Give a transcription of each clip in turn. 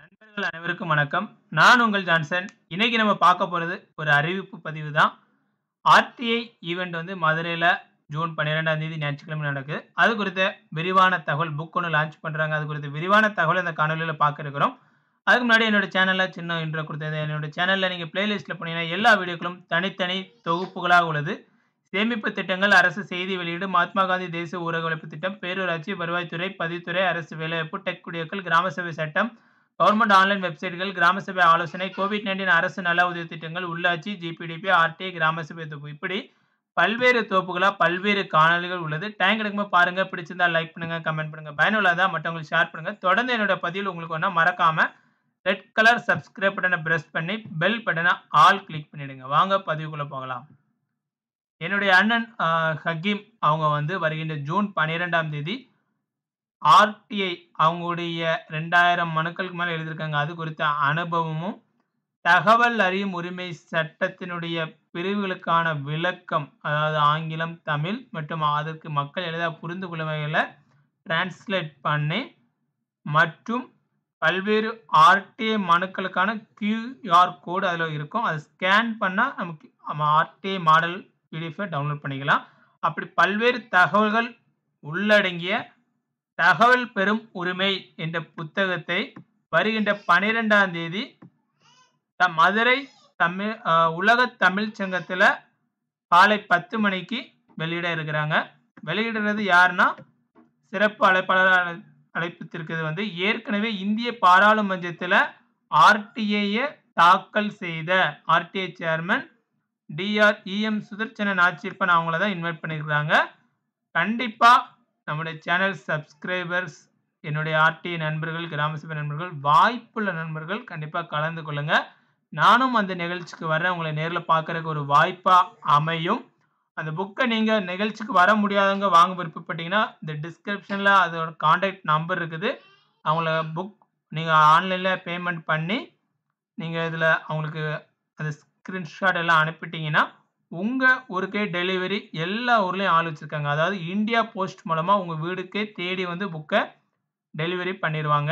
நண்பர்கள் அனைவருக்கும் வணக்கம். நான் உங்கள் ஜான்சன். இன்னைக்கு நம்ம பார்க்க போறது ஒரு அறிவிப்பு பதிவு தான். ஆர்டிஐ ஈவென்ட் வந்து மதுரையில ஜூன் 12ஆம் தேதி ஞாயிற்றுக்கிழமை நடக்குது. அது குறித்த விரிவான தகவல் புக் ஒண்ணு லான்ச் பண்றாங்க. அது குறித்த விரிவான தகவல் இந்த காணொளியில பார்க்க இருக்கிறோம். அதுக்கு முன்னாடி என்னோட சேனல்ல சின்ன இன்ட்ரோ குடுத்தது. என்னோட சேனல்ல நீங்க பிளேலிஸ்ட்ல போனீங்கன்னா எல்லா வீடியோக்களும் தனித்தனி தொகுப்புகளாக உள்ளது. சேமிப்பு திட்டங்கள், அரசு செய்தி வெளியீடு, மகாத்மா காந்தி தேசிய ஊரக உழைப்பு திட்டம், பேரூராட்சி, வருவாய்த்துறை, பதிவுத்துறை, அரசு வேலைவாய்ப்பு, டெக் குடியேற்றல், கிராம சபை சட்டம், கவர்ன்மென்ட் ஆன்லைன் வெப்சைட்கள், கிராம சபை ஆலோசனை, கோவிட்-19 அரசு நல உதவி திட்டங்கள், உள்ளாட்சி, ஜிபிடிபி, ஆர்டிஐ, கிராம சபை தொகுப்பு இப்படி பல்வேறு தொகுப்புகளா பல்வேறு காணொளிகள் உள்ளது. டைம் கிடைக்கும்போது பாருங்க. பிடிச்சிருந்தா லைக் பண்ணுங்க, கமெண்ட் பண்ணுங்க. பயனுள்ளதா மத்தவங்களுக்கு ஷேர் பண்ணுங்க. தொடர்ந்து என்னோட பதிவுகள் உங்களுக்கு வேணும்னா மறக்காம ரெட் கலர் சப்ஸ்கிரைப் பட்டன பிரஸ் பண்ணி பெல் பட்டன ஆல் கிளிக் பண்ணிடுங்க. வாங்க பதிவுக்குள்ள போகலாம். என்னுடைய அண்ணன் அ ஹக்கீம் அவங்க வந்து வருகின்ற ஜூன் 12ஆம் தேதி ஆர்டிஐ அவங்களுடைய 2000 மனுக்களுக்கு மேல எழுதியிருக்காங்க. அது குறித்த அனுபவமும், தகவல் அறியும் உரிமை சட்டத்தினுடைய பிரிவுகளுக்கான விளக்கம், அதாவது ஆங்கிலம், தமிழ் மற்றும் அதற்கு மக்கள் எளிதா புரிந்து கொள்ளும் வகையில டிரான்ஸ்லேட் பண்ணி மற்றும் பல்வேறு ஆர்டிஐ மனுக்களுக்கான கியூஆர் கோடு அதுல இருக்கும். அத ஸ்கேன் பண்ணா நமக்கு நம்ம ஆர்டிஐ மாடல் பிடிஎஃப் டவுன்லோட் பண்ணிக்கலாம். அப்படி பல்வேறு தகவல்கள் உள்ளடங்கிய தகவல் பெறும் உரிமை என்ற புத்தகத்தை வருகின்ற 12ஆம் தேதி த மதுரை தமிழ் அ உலக தமிழ்ச் சங்கத்துல காலை 10 மணிக்கு வெளியிட இருக்கிறாங்க. வெளியிடுறது யாருன்னா, சிறப்பு அழைப்பாளரா அழைப்பித்திருக்கிறது வந்து ஏற்கனவே இந்திய பாராளுமன்றத்தில ஆர்டிஐய தாக்கல் செய்த RTI chairman T R. E M. Sudarsana Natchiappan அவங்கள தான் இன்வைட் பண்ணியிருக்காங்க. கண்டிப்பா நம்முடைய சேனல் சப்ஸ்கிரைபர்ஸ், என்னுடைய ஆர்டிஐ நண்பர்கள், கிராம சபை நண்பர்கள், வாய்ப்புள்ள நண்பர்கள் கண்டிப்பா கலந்து கொள்ளுங்க. நானும் அந்த நிகழ்ச்சிக்கு வரேன். உங்கள நேர்ல பார்க்கறக்கு ஒரு வாய்ப்பா அமையும். அந்த புக்க நீங்க நிகழ்ச்சிக்கு வர முடியாதவங்க வாங்க விருப்பப்பட்டீங்கன்னா, இந்த டிஸ்கிரிப்ஷன்ல அதோட கான்டாக்ட் நம்பர் இருக்குது. அவங்கள புக் நீங்க ஆன்லைன்ல பேமெண்ட் பண்ணி, நீங்க இதுல அவங்களுக்கு அந்த ஸ்கிரீன்ஷாட் எல்லாம் அனுப்பிட்டீங்கன்னா, உங்க ஊருக்கே டெலிவரி எல்லா ஊர்லயும் ஆள் வச்சிருக்காங்க. அதாவது இந்தியா போஸ்ட் மூலமா உங்க வீடுக்கே தேடி வந்து புக்க டெலிவரி பண்ணிருவாங்க.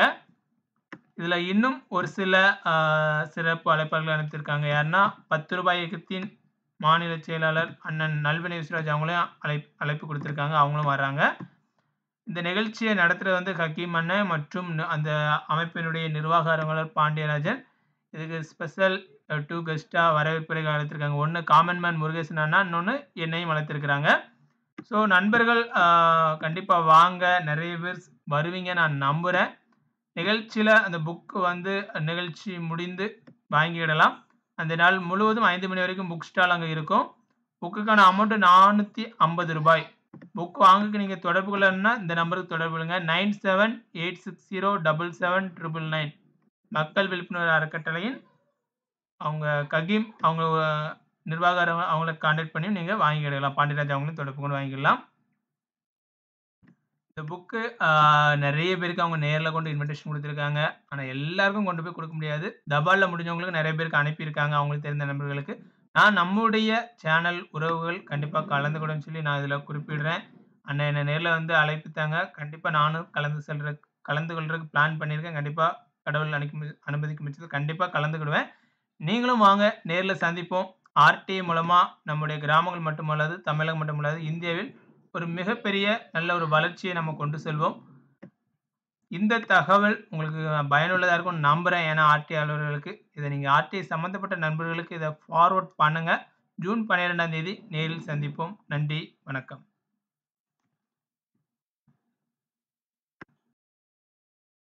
இதுல இன்னும் ஒரு சில அ சிறப்பு அழைப்பாளர்கள் அனுப்பிச்சிருக்காங்க. யாருன்னா, ரூ. 10 இயக்கத்தின் மாநில செயலாளர் அண்ணன் நல்வினை விஸ்வராஜ் அவங்களையும் அழைப் அழைப்பு குடுத்திருக்காங்க. அவங்களும் வர்றாங்க. இந்த நிகழ்ச்சிய நடத்துறது வந்து ஹக்கீம் அண்ணன் மற்றும் அந்த அமைப்பினுடைய நிர்வாக அலுவலர் பாண்டியராஜன். இதுக்கு ஸ்பெஷல் 2 கெஸ்ட்டா வரவேற்புரை அழைத்திருக்காங்க. ஒண்ணு காமன் மேன் முருகேசன் அண்ணா, இன்னொன்னு என்னையும் அழைத்திருக்கிறாங்க. ஸோ நண்பர்கள் அ கண்டிப்பா வாங்க. நெறைய பேர் வருவீங்க நான் நம்புறேன். நிகழ்ச்சியில அந்த புக் வந்து நிகழ்ச்சி முடிந்து வாங்கிடலாம். அந்த நாள் முழுவதும் 5 மணி வரைக்கும் புக் ஸ்டால் அங்க இருக்கும். புக்குக்கான அமௌண்ட் ரூ. 450. புக் வாங்கக்கு நீங்க தொடர்பு கொள்ளணும்னா இந்த நம்பருக்கு தொடர்பு கொள்ளுங்க. 9786077999 மக்கள் விழிப்புணர்வு அறக்கட்டளையின் அவங்க ககீம் அவங்க நிர்வாக அவங்கள கான்டாக்ட் பண்ணி நீங்க வாங்கிடலாம். பாண்டியராஜ் அவங்களையும் தொடர்பு கொண்டு வாங்கிடலாம். இந்த புக்கு அ நெறைய பேருக்கு அவங்க நேர்ல கொண்டு இன்விடேஷன் குடுத்திருக்காங்க. ஆனா எல்லாருக்கும் கொண்டு போய் குடுக்க முடியாது. தபால்ல முடிஞ்சவங்களுக்கு நெறைய பேருக்கு அனுப்பியிருக்காங்க. அவங்களுக்கு தெரிந்த நண்பர்களுக்கு. நான் நம்முடைய சேனல் உறவுகள் கண்டிப்பா கலந்துக்கணும்னு சொல்லி நான் இதுல குறிப்பிடுறேன். அண்ணன் என்ன நேர்ல வந்து அழைப்பித்தாங்க. கண்டிப்பா நானும் கலந்து செல்ற கலந்து கொள்றதுக்கு பிளான் பண்ணியிருக்கேன். கண்டிப்பா கடவுள் அனுக்கும் அனுமதிக்கும் பட்சத்துல கண்டிப்பா கலந்துக்கிடுவேன். நீங்களும் வாங்க. நேர்ல சந்திப்போம். ஆர்டிஐ மூலமா நம்முடைய கிராமங்கள் மட்டுமல்லாது, தமிழகம் மட்டுமல்லாது, இந்தியாவில் ஒரு மிகப்பெரிய நல்ல ஒரு வளர்ச்சியை நம்ம கொண்டு செல்வோம். இந்த தகவல் உங்களுக்கு பயனுள்ளதா இருக்கும்னு நம்புறேன். ஏன்னா ஆர்டிஐ அலுவலர்களுக்கு. இத நீங்க ஆர்டிஐ சம்பந்தப்பட்ட நண்பர்களுக்கு இத ஃபார்வர்ட் பண்ணுங்க. ஜூன் 12ஆம் தேதி நேரில் சந்திப்போம். நன்றி, வணக்கம்.